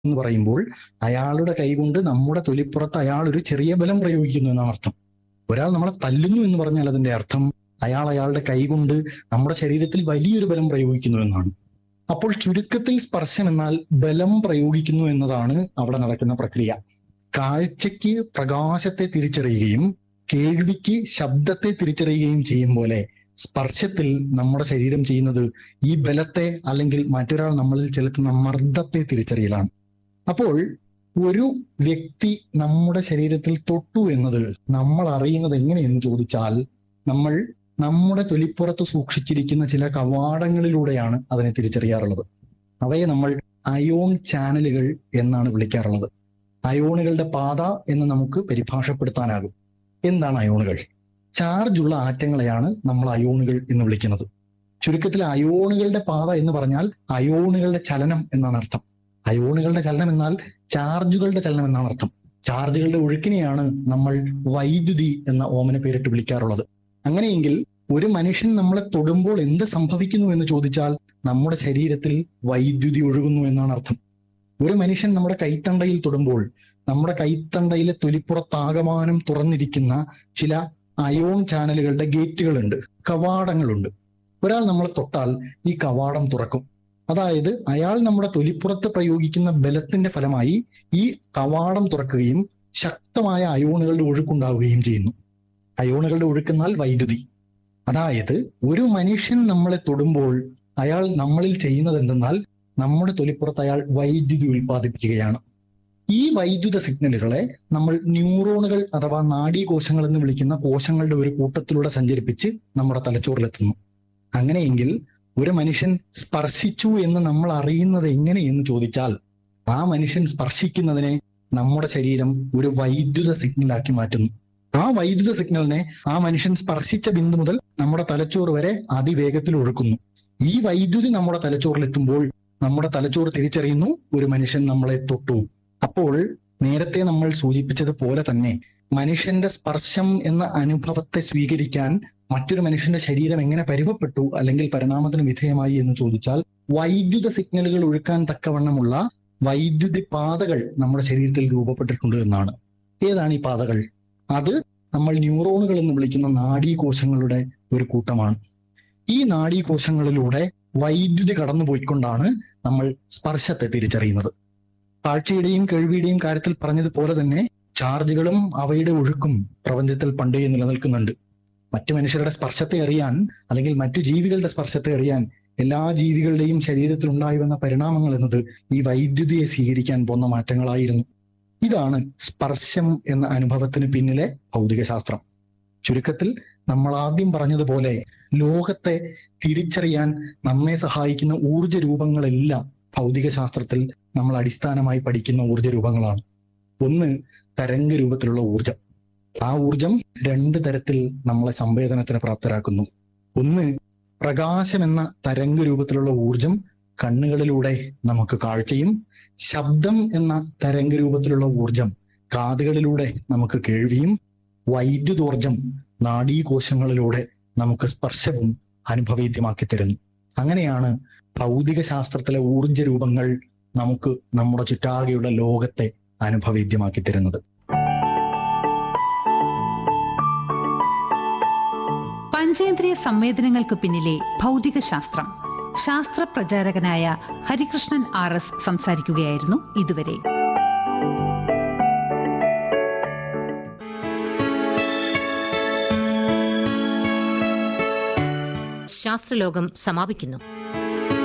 എന്ന് പറയുമ്പോൾ അയാളുടെ കൈകൊണ്ട് നമ്മുടെ തൊലിപ്പുറത്ത് അയാൾ ഒരു ചെറിയ ബലം പ്രയോഗിക്കുന്നു എന്നാണ് അർത്ഥം ഒരാൾ നമ്മളെ തല്ലുന്നു എന്ന് പറഞ്ഞാൽ അതിന്റെ അർത്ഥം അയാൾ അയാളുടെ കൈകൊണ്ട് നമ്മുടെ ശരീരത്തിൽ വലിയൊരു ബലം പ്രയോഗിക്കുന്നു എന്നാണ് അപ്പോൾ ചുരുക്കത്തിൽ സ്പർശം എന്നാൽ ബലം പ്രയോഗിക്കുന്നു എന്നതാണ് അവിടെ നടക്കുന്ന പ്രക്രിയ കാഴ്ചയ്ക്ക് പ്രകാശത്തെ തിരിച്ചറിയുകയും കേൾവിക്ക് ശബ്ദത്തെ തിരിച്ചറിയുകയും ചെയ്യും പോലെ സ്പർശത്തിൽ നമ്മുടെ ശരീരം ചെയ്യുന്നത് ഈ ബലത്തെ അല്ലെങ്കിൽ മറ്റൊരാൾ നമ്മളിൽ ചെലുത്തുന്ന മർദ്ദത്തെ തിരിച്ചറിയലാണ് അപ്പോൾ ഒരു വ്യക്തി നമ്മുടെ ശരീരത്തിൽ തൊട്ടു എന്നത് നമ്മൾ അറിയുന്നത് എങ്ങനെയെന്ന് ചോദിച്ചാൽ നമ്മൾ നമ്മുടെ തൊലിപ്പുറത്ത് സൂക്ഷിച്ചിരിക്കുന്ന ചില കവാടങ്ങളിലൂടെയാണ് അതിനെ തിരിച്ചറിയാറുള്ളത് അവയെ നമ്മൾ അയോൺ ചാനലുകൾ എന്നാണ് വിളിക്കാറുള്ളത് അയോണുകളുടെ പാത എന്ന് നമുക്ക് പരിഭാഷപ്പെടുത്താനാകും എന്താണ് അയോണുകൾ ചാർജുള്ള ആറ്റങ്ങളെയാണ് നമ്മൾ അയോണുകൾ എന്ന് വിളിക്കുന്നത് ചുരുക്കത്തിൽ അയോണുകളുടെ പാത എന്ന് പറഞ്ഞാൽ അയോണുകളുടെ ചലനം എന്നാണ് അർത്ഥം അയോണുകളുടെ ചലനം എന്നാൽ ചാർജുകളുടെ ചലനം എന്നാണ് അർത്ഥം ചാർജുകളുടെ ഒഴുക്കിനെയാണ് നമ്മൾ വൈദ്യുതി എന്ന ഓമന പേരിട്ട് വിളിക്കാറുള്ളത് അങ്ങനെയെങ്കിൽ ഒരു മനുഷ്യൻ നമ്മളെ തൊടുമ്പോൾ എന്ത് സംഭവിക്കുന്നു എന്ന് ചോദിച്ചാൽ നമ്മുടെ ശരീരത്തിൽ വൈദ്യുതി ഒഴുകുന്നു എന്നാണ് അർത്ഥം ഒരു മനുഷ്യൻ നമ്മുടെ കൈത്തണ്ടയിൽ തൊടുമ്പോൾ നമ്മുടെ കൈത്തണ്ടയിലെ തൊലിപ്പുറത്താകമാനം തുറന്നിരിക്കുന്ന ചില അയോൺ ചാനലുകളുടെ ഗേറ്റുകളുണ്ട് കവാടങ്ങളുണ്ട് ഒരാൾ നമ്മളെ തൊട്ടാൽ ഈ കവാടം തുറക്കും അതായത് അയാൾ നമ്മുടെ തൊലിപ്പുറത്ത് പ്രയോഗിക്കുന്ന ബലത്തിന്റെ ഫലമായി ഈ കവാടം തുറക്കുകയും ശക്തമായ അയോണുകളുടെ ഒഴുക്കുണ്ടാവുകയും ചെയ്യുന്നു അയോണുകളുടെ ഒഴുക്കെന്നാൽ വൈദ്യുതി അതായത് ഒരു മനുഷ്യൻ നമ്മളെ തൊടുമ്പോൾ അയാൾ നമ്മളിൽ ചെയ്യുന്നത് എന്തെന്നാൽ നമ്മുടെ തൊലിപ്പുറത്ത് അയാൾ വൈദ്യുതി ഉൽപ്പാദിപ്പിക്കുകയാണ് ഈ വൈദ്യുത സിഗ്നലുകളെ നമ്മൾ ന്യൂറോണുകൾ അഥവാ നാഡീകോശങ്ങൾ എന്ന് വിളിക്കുന്ന കോശങ്ങളുടെ ഒരു കൂട്ടത്തിലൂടെ സഞ്ചരിപ്പിച്ച് നമ്മുടെ തലച്ചോറിലെത്തുന്നു അങ്ങനെയെങ്കിൽ ഒരു മനുഷ്യൻ സ്പർശിച്ചു എന്ന് നമ്മൾ അറിയുന്നത് എങ്ങനെയെന്ന് ചോദിച്ചാൽ ആ മനുഷ്യൻ സ്പർശിക്കുന്നതിനെ നമ്മുടെ ശരീരം ഒരു വൈദ്യുത സിഗ്നലാക്കി മാറ്റുന്നു ആ വൈദ്യുത സിഗ്നലിനെ ആ മനുഷ്യൻ സ്പർശിച്ച ബിന്ദു മുതൽ നമ്മുടെ തലച്ചോറ് വരെ അതിവേഗത്തിൽ ഒഴുക്കുന്നു ഈ വൈദ്യുതി നമ്മുടെ തലച്ചോറിലെത്തുമ്പോൾ നമ്മുടെ തലച്ചോറ് തിരിച്ചറിയുന്നു ഒരു മനുഷ്യൻ നമ്മളെ തൊട്ടു അപ്പോൾ നേരത്തെ നമ്മൾ സൂചിപ്പിച്ചതുപോലെ തന്നെ മനുഷ്യന്റെ സ്പർശം എന്ന അനുഭവത്തെ സ്വീകരിക്കാൻ മറ്റൊരു മനുഷ്യന്റെ ശരീരം എങ്ങനെ പരിവപ്പെട്ടു അല്ലെങ്കിൽ പരിണാമത്തിന് വിധേയമായി എന്ന് ചോദിച്ചാൽ വൈദ്യുത സിഗ്നലുകൾ ഒഴുക്കാൻ തക്കവണ്ണമുള്ള വൈദ്യുതി പാതകൾ നമ്മുടെ ശരീരത്തിൽ രൂപപ്പെട്ടിട്ടുണ്ട് എന്നാണ് ഏതാണ് ഈ പാതകൾ അത് നമ്മൾ ന്യൂറോണുകൾ എന്ന് വിളിക്കുന്ന നാഡീകോശങ്ങളുടെ ഒരു കൂട്ടമാണ് ഈ നാഡീകോശങ്ങളിലൂടെ വൈദ്യുതി കടന്നുപോയിക്കൊണ്ടാണ് നമ്മൾ സ്പർശത്തെ തിരിച്ചറിയുന്നത് കാഴ്ചയുടെയും കേൾവിയുടെയും കാര്യത്തിൽ പറഞ്ഞതുപോലെ തന്നെ ചാർജുകളും അവയുടെ ഒഴുക്കും പ്രപഞ്ചത്തിൽ പണ്ടേ നിലനിൽക്കുന്നുണ്ട് മറ്റു മനുഷ്യരുടെ സ്പർശത്തെ അറിയാൻ അല്ലെങ്കിൽ മറ്റു ജീവികളുടെ സ്പർശത്തെ അറിയാൻ എല്ലാ ജീവികളുടെയും ശരീരത്തിൽ ഉണ്ടായി വന്ന പരിണാമങ്ങൾ എന്നത് ഈ വൈദ്യുതിയെ സ്വീകരിക്കാൻ പോന്ന മാറ്റങ്ങളായിരുന്നു ഇതാണ് സ്പർശം എന്ന അനുഭവത്തിന് പിന്നിലെ ഭൗതികശാസ്ത്രം ചുരുക്കത്തിൽ നമ്മൾ ആദ്യം പറഞ്ഞതുപോലെ ലോകത്തെ തിരിച്ചറിയാൻ നമ്മെ സഹായിക്കുന്ന ഊർജ രൂപങ്ങളെല്ലാം ഭൗതികശാസ്ത്രത്തിൽ നമ്മൾ അടിസ്ഥാനമായി പഠിക്കുന്ന ഊർജ രൂപങ്ങളാണ് ഒന്ന് തരംഗ രൂപത്തിലുള്ള ഊർജം ആ ഊർജം രണ്ട് തരത്തിൽ നമ്മളെ സംവേദനത്തിന് പ്രാപ്തരാക്കുന്നു ഒന്ന് പ്രകാശം എന്ന തരംഗ രൂപത്തിലുള്ള ഊർജം കണ്ണുകളിലൂടെ നമുക്ക് കാഴ്ചയും ശബ്ദം എന്ന തരംഗ രൂപത്തിലുള്ള ഊർജം കാതുകളിലൂടെ നമുക്ക് കേൾവിയും വൈദ്യുതോർജം നാഡീകോശങ്ങളിലൂടെ നമുക്ക് സ്പർശവും അനുഭവേദ്യമാക്കി തരുന്നു അങ്ങനെയാണ് ഭൗതിക ശാസ്ത്രത്തിലെ ഊർജ രൂപങ്ങൾ നമുക്ക് നമ്മുടെ ചുറ്റാകെയുള്ള ലോകത്തെ അനുഭവേദ്യമാക്കി തരുന്നത് പഞ്ചേന്ദ്രിയ സംവേദനങ്ങൾക്ക് പിന്നിലെ ഭൗതിക ശാസ്ത്രം ശാസ്ത്ര പ്രചാരകനായ ഹരികൃഷ്ണൻ ആർ എസ് സംസാരിക്കുകയായിരുന്നു ഇതുവരെ ശാസ്ത്രലോകം സമാപിക്കുന്നു